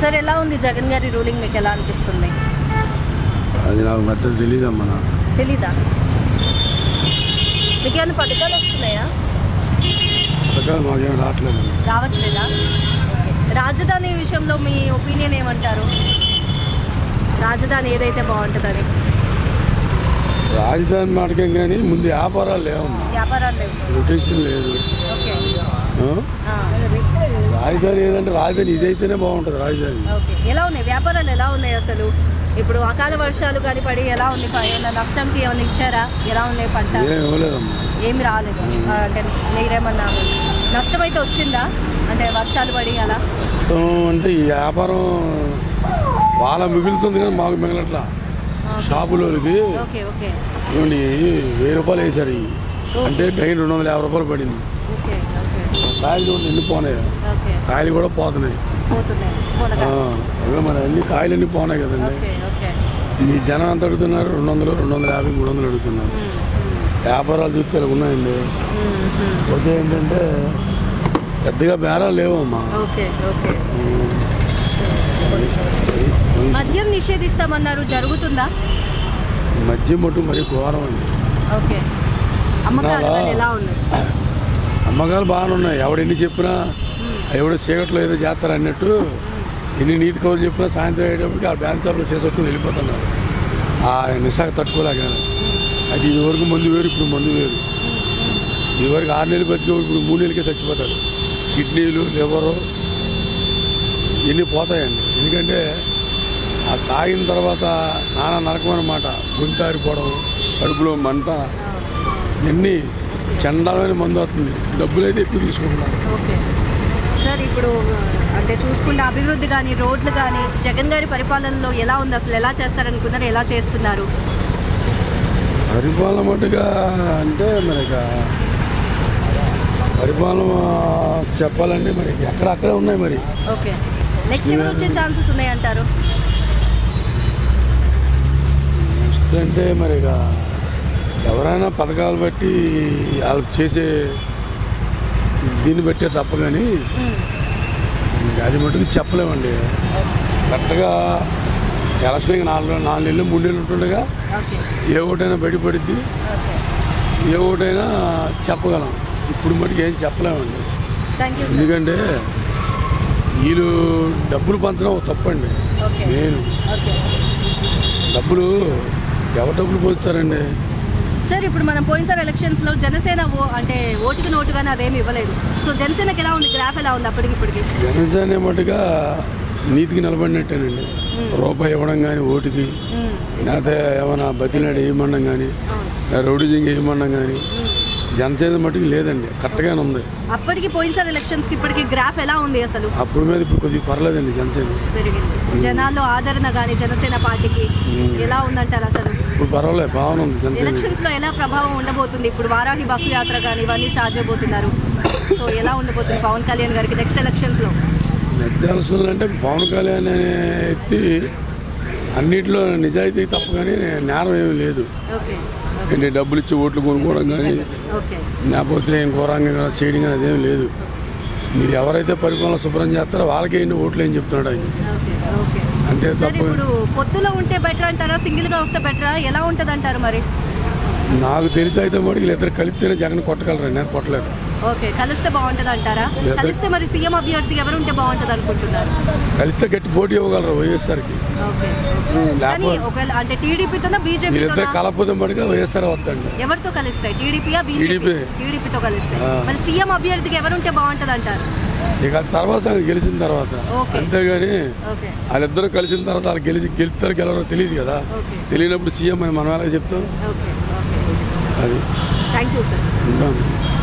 Sir ఎలా ఉంది జగన్ గారి రూలింగ్ మీకు ఎలా అనిపిస్తుంది అది నాకు మెత్తది తెలియదమ్మా నాకు తెలీదా మీకు ఏమైనా పథకాలు వస్తున్నాయా పథకాలు మాకేం రావట్లేదు రావట్లేదా రాజధాని విషయంలో మీ ఒపీనియన్ ఏమంటారు రాజధాని ఏదైతే బాగుంటుందని రాజధాని మాటకేం కానీ ముందు వ్యాపారాలు లేవమ్మా వ్యాపారాలు లేవు రొటేషన్ లేదు ఓకే ఆ? ఆ, రాజధాని ఏదంటే రాజధాని ఇదైతేనే బాగుంటుంది రాజధాని ఓకే ఎలా ఉన్నాయి వ్యాపారాలు ఎలా ఉన్నాయి అసలు ఇప్పుడు అకాల వర్షాలు కానీ పడి ఎలా ఉంది ప- ఏమైనా నష్టంకి ఏమైనా ఇచ్చారా ఎలా ఉన్నాయి పంట ఏం ఇవ్వలేదమ్మా ఏమి రాలేదు ఆ, అంటే మీరేమన్నా నష్టం అయితే వచ్చిందా అంటే వర్షాలు పడి అలా మొత్తం అంటే ఈ వ్యాపారం వాళ్ళ మిగులుతుంది కానీ మాకు మిగలట్లా షాపులోకి ఓకే ఓకే ఇవ్వండి వెయ్యి రూపాయలు వేశారు ఇవి అంటే డైన్ రెండు వందల యాభై రూపాయలు పడింది ఓకే ఓకే కాయలు చూడండి ఎన్ని పోనాయి ఓకే కాయలు కూడా పోతున్నాయి పోతున్నాయి పోనగా ఆ, ఇదిగో మరి అన్ని కాయలు అన్ని పోనాయి కదండి ఓకే ఓకే ఈ జనం ఎంత అడుగుతున్నారు రెండు వందలు రెండు వందల యాభై మూడు వందలు అడుగుతున్నారు ఉమ్, ఉమ్, వ్యాపారాలు చూస్తే ఇలా ఉన్నాయండి ఉమ్, ఉమ్. పోతే ఏంటంటే పెద్దగా బేరాలు లేవమ్మా ఓకే ఓకే మద్యం నిషేధిస్తామన్నారు జరుగుతుందా మధ్య మట్టు మరి ఘోరం అండి ఓకే అమ్మకాలు నాలా- కానీ ఎలా ఉన్నాయి అమ్మకాలు బాగానే ఉన్నాయి ఎవడెన్ని చెప్పినా ఎవడో చీకట్లో ఏదో చేస్తారు అన్నట్టు ఎన్ని నీతి కౌలు చెప్పినా సాయంత్రం అయ్యేటప్పటికి ఆ బ్యాంక్ షాప్లో చేసొట్టుకుని వెళ్ళిపోతున్నారు ఆ నిశాఖ తట్టుకోలేక అది ఇదివరకు మందు వేరు ఇప్పుడు మందు వేరు ఇదివరకు ఆరు నెలలు బతికే ఇప్పుడు మూడు నెలలకే చచ్చిపోతారు కిడ్నీలు లివరు ఇవన్నీ పోతాయండి ఎందుకంటే ఆ తాగిన తర్వాత నానా నరకమైన మాట గొంతారిపోవడం కడుపులో మంట ఇవన్నీ చండాలమైన మందు వస్తుంది డబ్బులు అయితే ఎక్కువ తీసుకుంటున్నారు ఓకే సార్ ఇప్పుడు అంటే చూసుకుంటే అభివృద్ధి కానీ రోడ్లు కానీ జగన్ గారి పరిపాలనలో ఎలా ఉంది అసలు ఎలా చేస్తారనుకున్నారు ఎలా చేస్తున్నారు పరిపాలన మటుగా అంటే మనకి పరిపాలన చెప్పాలంటే మరి ఎక్కడక్కడే ఉన్నాయి మరి ఓకే నెక్స్ట్ ఎవరు వచ్చే ఛాన్సెస్ ఉన్నాయంటారు నెక్స్ట్ అంటే మరి ఇక ఎవరైనా పథకాలు బట్టి వాళ్ళు చేసే దీన్ని బట్టే తప్ప కానీ మ్మ్. ఇంక అది మటుకు చెప్పలేమండి కరెక్ట్గా ఎలక్షన్కి నాలుగు నాలుగు నెలలు మూడు నెలలు ఉంటుండగా ఓకే ఏ ఓటైనా బయటపడిద్ది ఓకే ఏ ఓటైనా చెప్పగలం ఇప్పుడు మటుకు ఏం చెప్పలేమండి థ్యాంక్ యూ సార్ ఎందుకంటే వీళ్ళు డబ్బులు పంచడం తప్పండి ఓకే నేను ఓకే డబ్బులు ఎవరు డబ్బులు పోస్తారండి సార్ ఇప్పుడు మనం పోయినసారి ఎలక్షన్స్లో జనసేన ఓ అంటే ఓటుకి నోటుగానే అదేమి ఇవ్వలేదు సో జనసేనకి ఎలా ఉంది గ్రాఫ్ ఎలా ఉంది అప్పటికి ఇప్పటికి జనసేన మటుగా నీతికి నిలబడినట్టేనండి రూపాయి ఇవ్వడం కానీ ఓటుకి మ్మ్. లేకపోతే ఏమైనా బతిలాడి వేయమనడం కానీ అవును. రౌడీజింగ్ వేయమనడం కానీ జనసేన మటుకు లేదండి కరెక్ట్గానే ఉంది అప్పటికి పోయినసారి ఎలక్షన్స్కి ఇప్పటికి గ్రాఫ్ ఎలా ఉంది అసలు అప్పుడు మీద ఇప్పుడు కొద్దిగా పర్లేదండి జనసేన పెరిగింది జనాల్లో ఆదరణ కానీ జనసేన పార్టీకి ఎలా ఉందంటారు అసలు ఇప్పుడు పర్వాలేదు బాగానే ఉంది జనసేన ఎలక్షన్స్ లో ఎలా ప్రభావం ఉండబోతుంది ఇప్పుడు వారాహి బస్సు యాత్ర కానీ ఇవన్నీ స్టార్ట్ చేయబోతున్నారు సో ఎలా ఉండబోతుంది పవన్ కళ్యాణ్ గారికి నెక్స్ట్ ఎలక్షన్స్ లో నిర్దేశాలు అంటే పవన్ కళ్యాణ్ అనే వ్యక్తి అన్నిట్లో నిజాయితీ తప్ప కానీ నేరం ఏమీ లేదు ఓకే అంటే డబ్బులు ఇచ్చి ఓట్లు కొనుక్కోవడం కానీ ఓకే లేకపోతే ఇంకో రంగంగా చేయడం కానీ అదేం లేదు మీరు ఎవరైతే పరిపాలన శుభ్రం చేస్తారో వాళ్ళకే ఎన్ని ఓట్లు ఏం చెప్తున్నాడు ఆయన ఓకే ఓకే అంతే సార్ తప్ప ఇప్పుడు పొత్తులో ఉంటే బెటర్ అంటారా సింగిల్ గా వస్తే బెటరా ఎలా ఉంటది అంటారు మరి నాకు తెలిసి అయితే మరి వీళ్ళిద్దరు కలిస్తేనే జగన్ కొట్టగలరు నేను కొట్టలేదు ఓకే కలిస్తే బాగుంటది అంటారా ఇద్దరు- కలిస్తే మరి సీఎం అభ్యర్థి ఎవరు ఉంటే బాగుంటది అనుకుంటున్నారు కలిస్తే గట్టి పోటీ ఇవ్వగలరు వైఎస్ఆర్కి ఓకే కానీ లేకపోతే ఒకవేళ అంటే టీడీపీతోనా బీజేపీతో వీళ్ళిద్దరు కలపతే మటుగా వైఎస్ఆర్ వద్దండి ఎవరితో కలిస్తాయి టీడీపీయా బీజేపీ TDP. టీడీపీతో కలిస్తాయి ఆ. మరి సీఎం అభ్యర్థికి ఎవరుంటే బాగుంటది అంటారు ఇక తర్వాత సంగతి గెలిచిన తర్వాత ఓకే. అంతేగాని ఓకే వాళ్ళిద్దరూ కలిసిన తర్వాత వాళ్ళు గెలిచి గెలుస్తారు గెలవరో తెలియదు కదా ఓకే తెలియనప్పుడు సీఎం అని మనం ఎలా చెప్తాం ఓకే ఓకే అది థ్యాంక్ యూ సార్ ఉంటాను